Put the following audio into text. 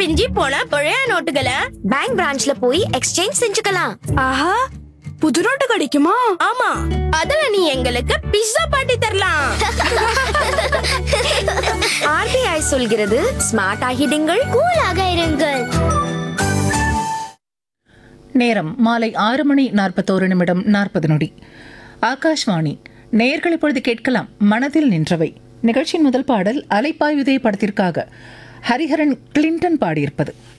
பிஞ்சி போன பழைய நோட்டுகளை பேங்க் பிரான்ச்ல போய் எக்ஸ்சேஞ்ச் செஞ்சுக்கலாம் ஆஹா புது நோட்டு கிடைக்குமா ஆமா அதுல நீ எங்களுக்கு பிஸ்ஸா பாட்டி தரலாம் ஆர்பிஐ சொல்கிறது ஸ்மார்ட் ஆகிடுங்கள் கூலாக இருங்கள் நேரம் மாலை ஆறு மணி நாற்பத்தோரு நிமிடம் நாற்பது நொடி ஆகாஷ்வாணி நேர்கள் இப்பொழுது கேட்கலாம் மனதில் நின்றவை நிகழ்ச்சியின் முதல் பாடல் அலைப்பாயுதே படத்திற்காக ஹரிஹரன் கிளின்டன் பாடியிருப்பது